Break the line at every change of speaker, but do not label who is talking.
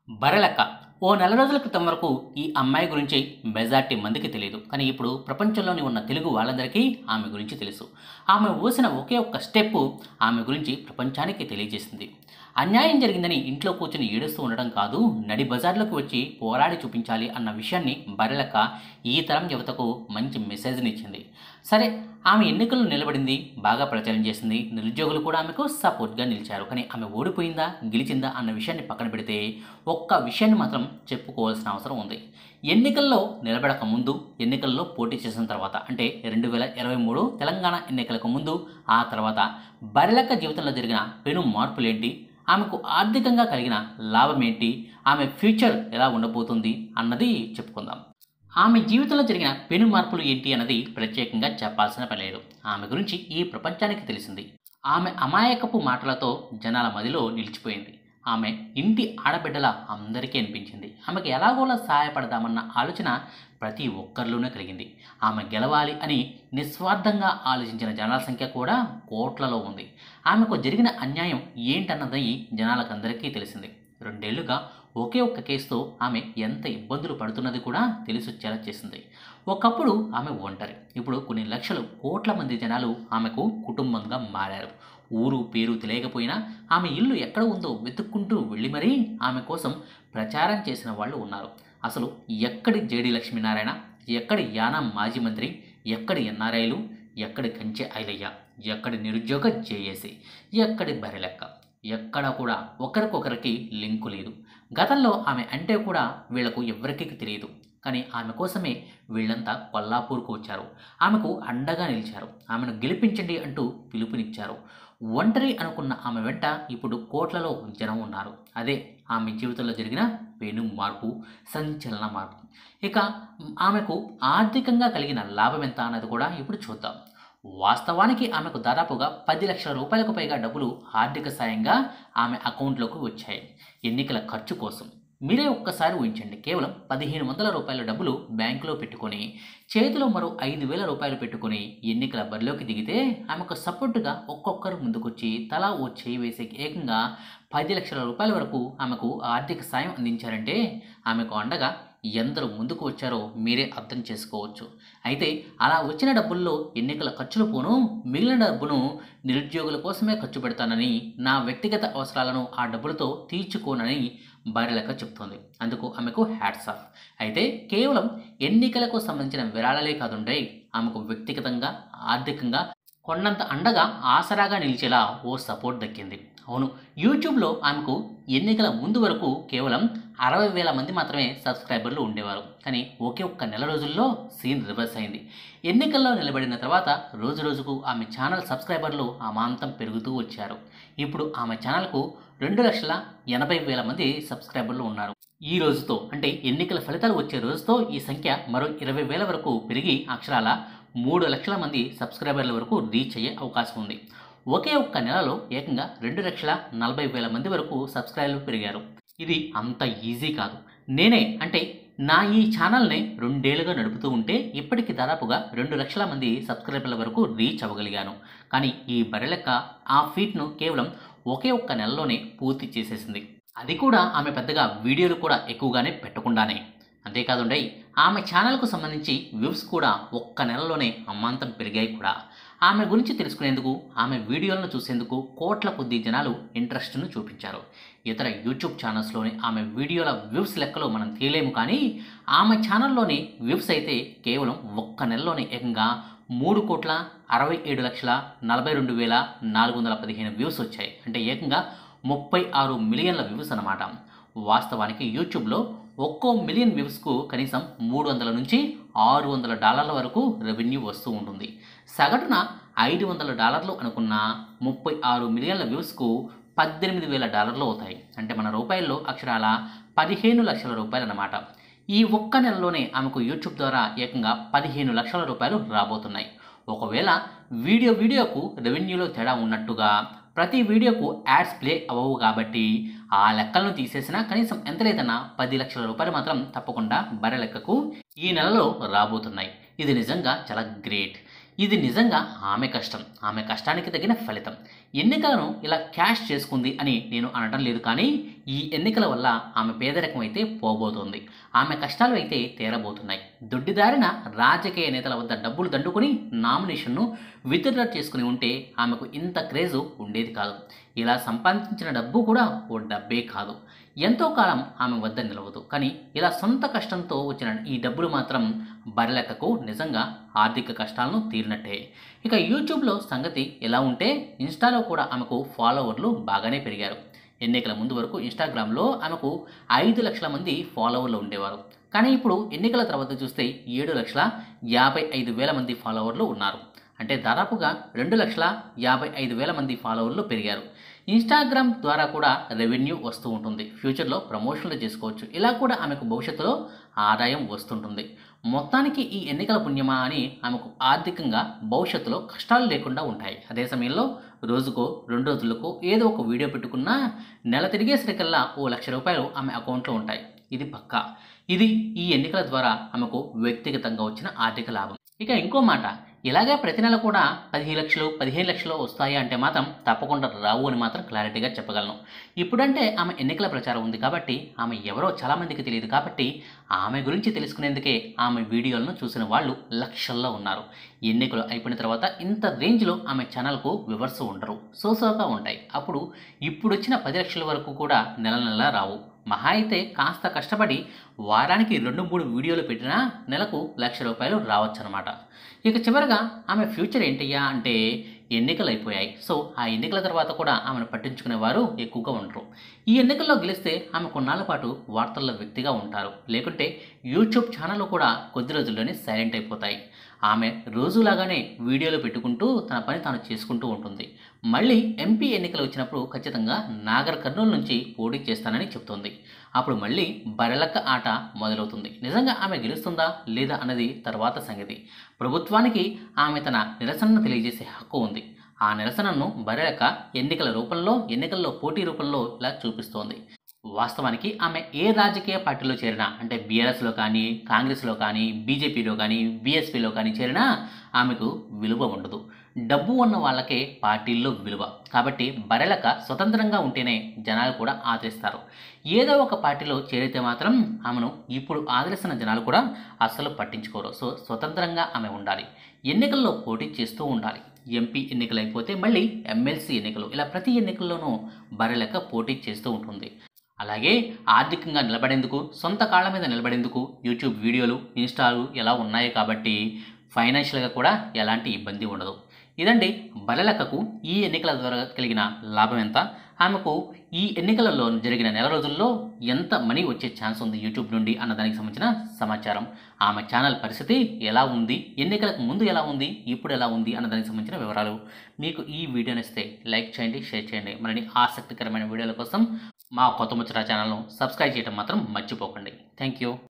బరలెక్క ఓ నెల రోజుల క్రితం వరకు ఈ అమ్మాయి గురించి మెజార్టీ మందికి తెలియదు కానీ ఇప్పుడు ప్రపంచంలోని ఉన్న తెలుగు వాళ్ళందరికీ ఆమె గురించి తెలుసు ఆమె ఊసిన ఒకే ఒక్క స్టెప్ ఆమె గురించి ప్రపంచానికి తెలియజేసింది అన్యాయం జరిగిందని ఇంట్లో కూర్చుని ఏడుస్తూ ఉండడం కాదు నడి బజార్లోకి వచ్చి పోరాడి చూపించాలి అన్న విషయాన్ని బరలెక్క ఈ తరం యువతకు మంచి మెసేజ్ని ఇచ్చింది సరే ఆమె ఎన్నికల్లో నిలబడింది బాగా ప్రచారం చేసింది నిరుద్యోగులు కూడా ఆమెకు సపోర్ట్గా నిలిచారు కానీ ఆమె ఓడిపోయిందా గెలిచిందా అన్న విషయాన్ని పక్కన పెడితే ఒక్క విషయాన్ని మాత్రం చెప్పుకోవాల్సిన అవసరం ఉంది ఎన్నికల్లో నిలబడక ముందు ఎన్నికల్లో పోటీ చేసిన తర్వాత అంటే రెండు వేల ఇరవై మూడు తెలంగాణ ఎన్నికలకు ముందు ఆ తర్వాత బరిలెక్క జీవితంలో జరిగిన పెను మార్పులేంటి ఆమెకు ఆర్థికంగా కలిగిన లాభం ఏంటి ఆమె ఫ్యూచర్ ఎలా ఉండబోతుంది అన్నది చెప్పుకుందాం ఆమె జీవితంలో జరిగిన పెను మార్పులు ఏంటి అన్నది ప్రత్యేకంగా చెప్పాల్సిన పని లేదు ఆమె గురించి ఈ ప్రపంచానికి తెలిసింది ఆమె అమాయకపు మాటలతో జనాల మదిలో నిలిచిపోయింది ఆమె ఇంటి ఆడబిడ్డల అందరికీ అనిపించింది ఆమెకు ఎలాగోలా సహాయపడదామన్న ఆలోచన ప్రతి ఒక్కరిలోనే కలిగింది ఆమె గెలవాలి అని నిస్వార్థంగా ఆలోచించిన జనాల సంఖ్య కూడా కోట్లలో ఉంది ఆమెకు జరిగిన అన్యాయం ఏంటన్నది జనాలకందరికీ తెలిసింది రెండేళ్లుగా ఒకే ఒక్క కేసుతో ఆమె ఎంత ఇబ్బందులు పడుతున్నది కూడా తెలిసొచ్చేలా చేసింది ఒకప్పుడు ఆమె ఒంటరి ఇప్పుడు కొన్ని లక్షలు కోట్ల మంది జనాలు ఆమెకు కుటుంబంగా మారారు ఊరు పేరు తెలియకపోయినా ఆమె ఇల్లు ఎక్కడ ఉందో వెతుక్కుంటూ వెళ్ళి మరీ ఆమె కోసం ప్రచారం చేసిన వాళ్ళు ఉన్నారు అసలు ఎక్కడి జేడి లక్ష్మీనారాయణ ఎక్కడి యానా మాజీ మంత్రి ఎక్కడి ఎన్ఆర్ఐలు ఎక్కడి కంచె ఐలయ్య ఎక్కడి నిరుద్యోగ జేఏసీ ఎక్కడి బరిలెక్క ఎక్కడ కూడా ఒకరికొకరికి లింకు లేదు గతంలో ఆమె అంటే కూడా వీళ్లకు ఎవరికీ తెలియదు కానీ ఆమె కోసమే వీళ్ళంతా కొల్లాపూర్కు వచ్చారు ఆమెకు అండగా నిలిచారు ఆమెను గెలిపించండి అంటూ పిలుపునిచ్చారు ఒంటరి అనుకున్న ఆమె వెంట ఇప్పుడు కోట్లలో జనం ఉన్నారు అదే ఆమె జీవితంలో జరిగిన పెను మార్పు సంచలన మార్పు ఇక ఆమెకు ఆర్థికంగా కలిగిన లాభం ఎంత అన్నది కూడా ఇప్పుడు చూద్దాం వాస్తవానికి ఆమెకు దాదాపుగా పది లక్షల రూపాయలకు పైగా డబ్బులు ఆర్థిక సాయంగా ఆమె అకౌంట్లోకి వచ్చాయి ఎన్నికల ఖర్చు కోసం మీరే ఒక్కసారి ఊహించండి కేవలం పదిహేను వందల రూపాయల డబ్బులు బ్యాంకులో పెట్టుకొని చేతిలో మరో ఐదు వేల రూపాయలు పెట్టుకొని ఎన్నికల బరిలోకి దిగితే ఆమెకు సపోర్టుగా ఒక్కొక్కరు ముందుకొచ్చి తలా ఓ చేయి వేసే ఏకంగా పది లక్షల రూపాయల వరకు ఆమెకు ఆర్థిక సాయం అందించారంటే ఆమెకు అండగా ఎందరు ముందుకు వచ్చారో మీరే అర్థం చేసుకోవచ్చు అయితే అలా వచ్చిన డబ్బుల్లో ఎన్నికల ఖర్చులు పోను మిగిలిన డబ్బును నిరుద్యోగుల కోసమే ఖర్చు పెడతానని నా వ్యక్తిగత అవసరాలను ఆ డబ్బులతో తీర్చుకోనని భార్యలెక్క చెప్తోంది అందుకు ఆమెకు హ్యాట్స్ ఆఫ్ అయితే కేవలం ఎన్నికలకు సంబంధించిన విరాళాలే కాదుండే ఆమెకు వ్యక్తిగతంగా ఆర్థికంగా కొన్నంత అండగా ఆసరాగా నిలిచేలా ఓ సపోర్ట్ దక్కింది అవును యూట్యూబ్లో ఆమెకు ఎన్నికల ముందు వరకు కేవలం అరవై వేల మంది మాత్రమే సబ్స్క్రైబర్లు ఉండేవారు కానీ ఒకే ఒక్క నెల రోజుల్లో సీన్ రివర్స్ అయింది ఎన్నికల్లో నిలబడిన తర్వాత రోజు రోజుకు ఆమె ఛానల్ సబ్స్క్రైబర్లు అమాంతం పెరుగుతూ వచ్చారు ఇప్పుడు ఆమె ఛానల్కు రెండు లక్షల ఎనభై వేల మంది సబ్స్క్రైబర్లు ఉన్నారు ఈ రోజుతో అంటే ఎన్నికల ఫలితాలు వచ్చే రోజుతో ఈ సంఖ్య మరో ఇరవై వేల వరకు పెరిగి అక్షరాల మూడు లక్షల మంది సబ్స్క్రైబర్ల వరకు రీచ్ అయ్యే అవకాశం ఉంది ఒకే ఒక్క నెలలో ఏకంగా రెండు లక్షల నలభై వేల మంది వరకు సబ్స్క్రైబర్లు పెరిగారు ఇది అంత ఈజీ కాదు నేనే అంటే నా ఈ ఛానల్ని రెండేళ్లుగా నడుపుతూ ఉంటే ఇప్పటికి దాదాపుగా రెండు లక్షల మంది సబ్స్క్రైబర్ల వరకు రీచ్ అవ్వగలిగాను కానీ ఈ బరెలెక్క ఆ ఫీట్ను కేవలం ఒకే ఒక్క నెలలోనే పూర్తి చేసేసింది అది కూడా ఆమె పెద్దగా వీడియోలు కూడా ఎక్కువగానే పెట్టకుండానే అంతేకాదుండై ఆమె ఛానల్కు సంబంధించి వ్యూస్ కూడా ఒక్క నెలలోనే అమ్మాంతం పెరిగాయి కూడా ఆమె గురించి తెలుసుకునేందుకు ఆమె వీడియోలను చూసేందుకు కోట్ల కొద్ది జనాలు ఇంట్రెస్ట్ను చూపించారు ఇతర యూట్యూబ్ ఛానల్స్లోని ఆమె వీడియోల వ్యూస్ లెక్కలో మనం తీయలేము కానీ ఆమె ఛానల్లోని వ్యూస్ అయితే కేవలం ఒక్క నెలలోనే ఏకంగా మూడు కోట్ల అరవై ఏడు లక్షల నలభై రెండు వేల నాలుగు వందల పదిహేను వ్యూస్ వచ్చాయి అంటే ఏకంగా ముప్పై ఆరు మిలియన్ల వ్యూస్ అన్నమాట వాస్తవానికి యూట్యూబ్లో ఒక్కో మిలియన్ వ్యూస్కు కనీసం మూడు వందల నుంచి ఆరు వందల డాలర్ల వరకు రెవెన్యూ వస్తూ ఉంటుంది సగటున ఐదు వందల డాలర్లు అనుకున్న ముప్పై ఆరు మిలియన్ల వ్యూస్కు పద్దెనిమిది వేల డాలర్లు అవుతాయి అంటే మన రూపాయల్లో అక్షరాల పదిహేను లక్షల రూపాయలు అన్నమాట ఈ ఒక్క నెలలోనే ఆమెకు యూట్యూబ్ ద్వారా ఏకంగా పదిహేను లక్షల రూపాయలు రాబోతున్నాయి ఒకవేళ వీడియో వీడియోకు రెవెన్యూలో తేడా ఉన్నట్టుగా ప్రతి వీడియోకు యాడ్స్ ప్లే అవ్వవు కాబట్టి ఆ లెక్కలను తీసేసినా కనీసం ఎంత లేదన్నా పది లక్షల రూపాయలు మాత్రం తప్పకుండా బర్రె లెక్కకు ఈ నెలలో రాబోతున్నాయి ఇది నిజంగా చాలా గ్రేట్ ఇది నిజంగా ఆమె కష్టం ఆమె కష్టానికి తగిన ఫలితం ఎన్నికలను ఇలా క్యాష్ చేసుకుంది అని నేను అనడం లేదు కానీ ఈ ఎన్నికల వల్ల ఆమె పేదరికం అయితే పోబోతోంది ఆమె కష్టాలు అయితే తీరబోతున్నాయి దొడ్డిదారిన రాజకీయ నేతల వద్ద డబ్బులు దండుకుని నామినేషన్ను విత్డ్రా చేసుకుని ఉంటే ఆమెకు ఇంత క్రేజు ఉండేది కాదు ఇలా సంపాదించిన డబ్బు కూడా ఓ డబ్బే కాదు ఎంతో కాలం ఆమె వద్ద నిలవదు కానీ ఇలా సొంత కష్టంతో వచ్చిన ఈ డబ్బులు మాత్రం బరలెక్కకు నిజంగా ఆర్థిక కష్టాలను తీరినట్టే ఇక యూట్యూబ్లో సంగతి ఎలా ఉంటే ఇన్స్టాలో కూడా ఆమెకు ఫాలోవర్లు బాగానే పెరిగారు ఎన్నికల ముందు వరకు ఇన్స్టాగ్రామ్లో ఆమెకు ఐదు లక్షల మంది ఫాలోవర్లు ఉండేవారు కానీ ఇప్పుడు ఎన్నికల తర్వాత చూస్తే ఏడు లక్షల యాభై ఐదు వేల మంది ఫాలోవర్లు ఉన్నారు అంటే దాదాపుగా రెండు లక్షల యాభై ఐదు వేల మంది ఫాలోవర్లు పెరిగారు ఇన్స్టాగ్రామ్ ద్వారా కూడా రెవెన్యూ వస్తూ ఉంటుంది ఫ్యూచర్లో ప్రమోషన్లు చేసుకోవచ్చు ఇలా కూడా ఆమెకు భవిష్యత్తులో ఆదాయం వస్తుంటుంది మొత్తానికి ఈ ఎన్నికల పుణ్యమా అని ఆమెకు ఆర్థికంగా భవిష్యత్తులో కష్టాలు లేకుండా ఉంటాయి అదే సమయంలో రోజుకో రెండు రోజులకు ఏదో ఒక వీడియో పెట్టుకున్నా నెల తిరిగేసరికల్లా ఓ లక్ష రూపాయలు ఆమె అకౌంట్లో ఉంటాయి ఇది పక్కా ఇది ఈ ఎన్నికల ద్వారా ఆమెకు వ్యక్తిగతంగా వచ్చిన ఆర్థిక లాభం ఇక ఇంకో మాట ఇలాగే ప్రతి నెల కూడా పదిహేను లక్షలు పదిహేను లక్షలు వస్తాయి అంటే మాత్రం తప్పకుండా రావు అని మాత్రం క్లారిటీగా చెప్పగలను ఇప్పుడంటే ఆమె ఎన్నికల ప్రచారం ఉంది కాబట్టి ఆమె ఎవరో చాలామందికి తెలియదు కాబట్టి ఆమె గురించి తెలుసుకునేందుకే ఆమె వీడియోలను చూసిన వాళ్ళు లక్షల్లో ఉన్నారు ఎన్నికలు అయిపోయిన తర్వాత ఇంత రేంజ్లో ఆమె ఛానల్కు వివర్స్ ఉండరు సోసోగా ఉంటాయి అప్పుడు ఇప్పుడు వచ్చిన పది లక్షల వరకు కూడా నెల నెల రావు మహా అయితే కాస్త కష్టపడి వారానికి రెండు మూడు వీడియోలు పెట్టినా నెలకు లక్ష రూపాయలు రావచ్చు అనమాట ఇక చివరగా ఆమె ఫ్యూచర్ ఏంటయ్యా అంటే ఎన్నికలు అయిపోయాయి సో ఆ ఎన్నికల తర్వాత కూడా ఆమెను పట్టించుకునేవారు ఎక్కువగా ఉండరు ఈ ఎన్నికల్లో గెలిస్తే ఆమె కొన్నాళ్ళ పాటు వార్తల్లో వ్యక్తిగా ఉంటారు లేకుంటే యూట్యూబ్ ఛానల్ కూడా కొద్ది రోజుల్లోనే సైలెంట్ అయిపోతాయి ఆమె రోజులాగానే వీడియోలు పెట్టుకుంటూ తన పని తాను చేసుకుంటూ ఉంటుంది మళ్ళీ ఎంపీ ఎన్నికలు వచ్చినప్పుడు ఖచ్చితంగా నాగర్ కర్నూలు నుంచి పోటీ చేస్తానని చెప్తోంది అప్పుడు మళ్ళీ బరెలక్క ఆట మొదలవుతుంది నిజంగా ఆమె గెలుస్తుందా లేదా అన్నది తర్వాత సంగతి ప్రభుత్వానికి ఆమె తన నిరసనను తెలియజేసే హక్కు ఉంది ఆ నిరసనను బరెలక్క ఎన్నికల రూపంలో ఎన్నికల్లో పోటీ రూపంలో ఇలా చూపిస్తోంది వాస్తవానికి ఆమె ఏ రాజకీయ పార్టీలో చేరినా అంటే బీఆర్ఎస్లో కానీ కాంగ్రెస్లో కానీ బీజేపీలో కానీ బీఎస్పీలో కానీ చేరినా ఆమెకు విలువ ఉండదు డబ్బు ఉన్న వాళ్ళకే పార్టీల్లో విలువ కాబట్టి బరెలక స్వతంత్రంగా ఉంటేనే జనాలు కూడా ఆదరిస్తారు ఏదో ఒక పార్టీలో చేరితే మాత్రం ఆమెను ఇప్పుడు ఆదరిస్తున్న జనాలు కూడా అస్సలు పట్టించుకోరు సో స్వతంత్రంగా ఆమె ఉండాలి ఎన్నికల్లో పోటీ చేస్తూ ఉండాలి ఎంపీ ఎన్నికలు అయిపోతే మళ్ళీ ఎమ్మెల్సీ ఎన్నికలు ఇలా ప్రతి ఎన్నికల్లోనూ బరెలక పోటీ చేస్తూ ఉంటుంది అలాగే ఆర్థికంగా నిలబడేందుకు సొంత కాళ్ళ మీద నిలబడేందుకు యూట్యూబ్ వీడియోలు ఇన్స్టాలు ఎలా ఉన్నాయి కాబట్టి ఫైనాన్షియల్గా కూడా ఎలాంటి ఇబ్బంది ఉండదు ఇదండి బలలెక్కకు ఈ ఎన్నికల ద్వారా కలిగిన లాభం ఎంత ఆమెకు ఈ ఎన్నికలలో జరిగిన నెల రోజుల్లో ఎంత మనీ వచ్చే ఛాన్స్ ఉంది యూట్యూబ్ నుండి అన్న దానికి సంబంధించిన సమాచారం ఆమె ఛానల్ పరిస్థితి ఎలా ఉంది ఎన్నికలకు ముందు ఎలా ఉంది ఇప్పుడు ఎలా ఉంది అన్న దానికి సంబంధించిన వివరాలు మీకు ఈ వీడియోని ఇస్తే లైక్ చేయండి షేర్ చేయండి మరిన్ని ఆసక్తికరమైన వీడియోల కోసం మా కొత్త ముచ్చట ఛానల్ను సబ్స్క్రైబ్ చేయడం మాత్రం మర్చిపోకండి థ్యాంక్ యూ